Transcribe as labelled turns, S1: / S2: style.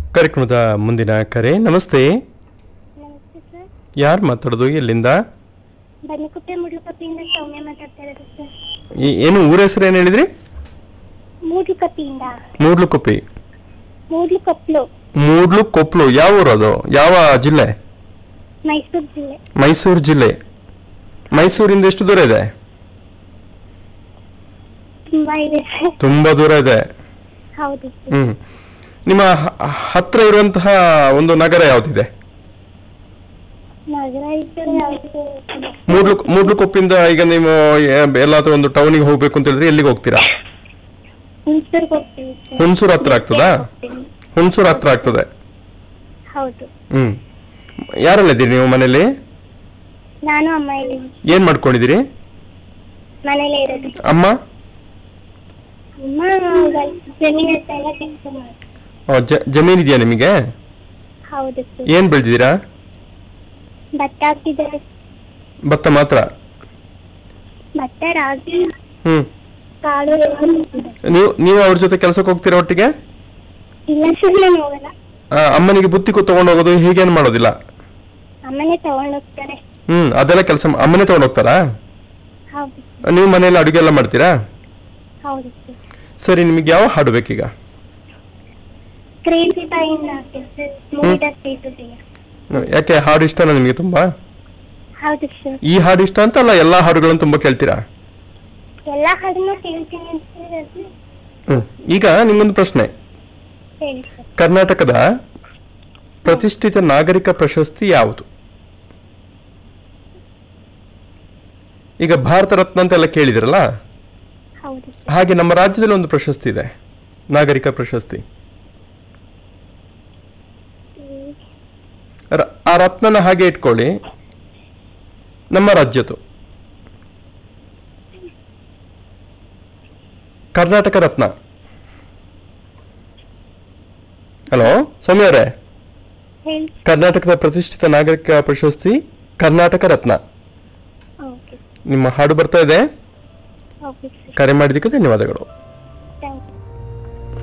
S1: ಕಾರ್ಯಕ್ರಮದ ಮುಂದಿನ ಕರೆ ನಮಸ್ತೆ
S2: ನಮಸ್ತೆ ಸರ್
S1: ಯಾರು ಮಾತಾಡೋದು ಎಲ್ಲಿಂದ
S2: ಬನ್ನಿಕುಪ್ಪೆ ಮುಡ್ಲುಕಪ್ಪಿಯಿಂದ ಸೌಮ್ಯ ಮಾತಾಡ್ತಾ ಇರೋದು ಸರ್
S1: ಈ- ಏನು ಊರ ಹೆಸರು ಏನು ಹೇಳಿದ್ರಿ
S2: ಮೂಡ್ಲುಕಪ್ಪಿಯಿಂದ
S1: ಮೂಡ್ಲುಕೊಪ್ಪಿ
S2: ಮೂಡ್ಲುಕೊಪ್ಲು
S1: ಮೂಡ್ಲು ಕೊಪ್ಲು ಯಾವ ಊರು ಅದು ಯಾವ ಜಿಲ್ಲೆ
S2: ಮೈಸೂರು ಜಿಲ್ಲೆ
S1: ಮೈಸೂರು ಜಿಲ್ಲೆ ಮೈಸೂರಿಂದ ಎಷ್ಟು ದೂರ ಇದೆ
S2: ತುಂಬಾ ಇದೆ ಸರ್
S1: ತುಂಬಾ ದೂರ ಇದೆ
S2: ಹೌದು ಸರ್
S1: ಹ್ಮ್ ನಿಮ್ಮ ಹ- ಹತ್ರ ಇರುವಂತಹ ಒಂದು ನಗರ ಯಾವ್ದಿದೆ
S2: ನಗರ ಇದ್ದರೆ ಯಾವುದು
S1: ಮೂಡ್ಲು ಮೂಡ್ಲುಕೊಪ್ಪಿಂದ ಈಗ ನೀವು ಎ- ಎಲ್ಲಾದ್ರೂ ಒಂದು ಟೌನಿಗೆ ಹೋಗ್ಬೇಕು ಅಂತ ಹೇಳಿದ್ರೆ ಎಲ್ಲಿಗೆ ಹೋಗ್ತೀರಾ
S2: ಹುಣಸೂರ್ಗೆ ಹೋಗ್ತೀವಿ ಸರ್
S1: ಹುಣಸೂರು ಹತ್ರ ಆಗ್ತದಾ
S2: ಹೋಗ್ತೀನಿ.
S1: ಹುಣಸೂರು ಹತ್ರ ಆಗ್ತದೆ
S2: ಹೌದು
S1: ಹ್ಮ್ ಯಾರೆಲ್ಲ ಇದ್ದೀರಿ ನೀವು ಮನೇಲಿ
S2: ನಾನು ಅಮ್ಮ ಇಲ್ಲಿ
S1: ಏನ್ ಮಾಡ್ಕೊಂಡಿದ್ದೀರಿ
S2: ಮನೇಲೇ ಇರೋದು
S1: ಅಮ್ಮ
S2: ಅಮ್ಮ ಜಮೀನ್ ಹತ್ರ ಎಲ್ಲ ಕೆಲಸ ಮಾಡಿ
S1: ಆ, ಜ- ಜಮೀನ್ ಇದೆಯಾ ನಿಮಗೆ
S2: ಹೌದು ಸರ್
S1: ಏನ್ ಬೆಳೆದಿದ್ದೀರಾ
S2: ಭತ್ತ ಹಾಕಿದ್ದಾರೆ
S1: ಭತ್ತ ಮಾತ್ರ
S2: ಭತ್ತ ರಾಗಿ
S1: ಹ್ಮ್
S2: ಕಾಳು ಎಲ್ಲ ಹಾಕಿದ್ದಾರೆ.
S1: ನೀವು ನೀವು ಅವ್ರ ಜೊತೆ ಕೆಲಸಕ್ಕೆ ಹೋಗ್ತೀರಾ ಒಟ್ಟಿಗೆ
S2: ಇಲ್ಲ ಸರ್ ನಾನು ಹೋಗಲ್ಲ
S1: ಆ, ಅಮ್ಮನಿಗೆ ಬುತ್ತಿ ತಗೊಂಡು ಹೋಗೋದು ಹೀಗೇನು ಮಾಡೋದಿಲ್ಲ
S2: ಅಮ್ಮನೇ ತಗೊಂಡೋಗ್ತಾರೆ
S1: ಹ್ಮ್ ಅದೆಲ್ಲ ಕೆಲಸ ಅಮ್ಮನೇ ತಗೊಂಡು ಹೋಗ್ತಾರಾ
S2: ಹೌದು
S1: ನೀವು ಮನೆಯಲ್ಲಿ ಅಡುಗೆ ಎಲ್ಲ ಮಾಡ್ತೀರಾ
S2: ಹೌದು ಸರ್
S1: ಸರಿ ನಿಮಗೆ ಯಾವ ಹಾಡು ಬೇಕೀಗ
S2: ಕ್ರೇಜಿ ಬಾಯಿಂದ ಹಾಕಿದ್ದು ಮೂವಿದ ಸೇತುವೆಯ
S1: ಹ್ಮ್, ಯಾಕೆ ಹಾಡು ಇಷ್ಟನಾ ನಿಮಗೆ ತುಂಬಾ
S2: ಹೌದು ಸರ್
S1: ಈ ಹಾಡು ಇಷ್ಟ ಅಂತ ಅಲ್ಲ ಎಲ್ಲಾ ಹಾಡುಗಳನ್ನು ತುಂಬಾ ಕೇಳ್ತೀರಾ
S2: ಎಲ್ಲ ಹಾಡನ್ನು ಕೇಳ್ತೀನಿ ಅಂತ ಹೇಳಿದ್ರೆ
S1: ಹ್ಮ್ ಈಗ ನಿಮ್ಮೊಂದು ಪ್ರಶ್ನೆ
S2: ಹೇಳಿ ಸರ್
S1: ಕರ್ನಾಟಕದ ಪ್ರತಿಷ್ಠಿತ ನಾಗರಿಕ ಪ್ರಶಸ್ತಿ ಯಾವುದು ಈಗ ಭಾರತ ರತ್ನ ಅಂತೆಲ್ಲ ಕೇಳಿದಿರಲ್ಲ
S2: ಹೌದು ಸರ್
S1: ಹಾಗೆ ನಮ್ಮ ರಾಜ್ಯದಲ್ಲಿ ಒಂದು ಪ್ರಶಸ್ತಿ ಇದೆ ನಾಗರಿಕ ಪ್ರಶಸ್ತಿ
S2: ಹ್ಮ್.
S1: ರ- ಆ ರತ್ನನ ಹಾಗೆ ಇಟ್ಕೊಳ್ಳಿ ನಮ್ಮ ರಾಜ್ಯದ್ದು ಕರ್ನಾಟಕ ರತ್ನ ಹಲೋ ಸೌಮ್ಯ ಅವರೇ
S2: ಹೇಳಿ
S1: ಕರ್ನಾಟಕದ ಪ್ರತಿಷ್ಠಿತ ನಾಗರಿಕ ಪ್ರಶಸ್ತಿ ಕರ್ನಾಟಕ ರತ್ನ
S2: ಓಕೆ
S1: ನಿಮ್ಮ ಹಾಡು ಬರ್ತಾ ಇದೆ
S2: ಓಕೆ ಸರ್
S1: ಕರೆ ಮಾಡಿದ್ದಕ್ಕೆ ಧನ್ಯವಾದಗಳು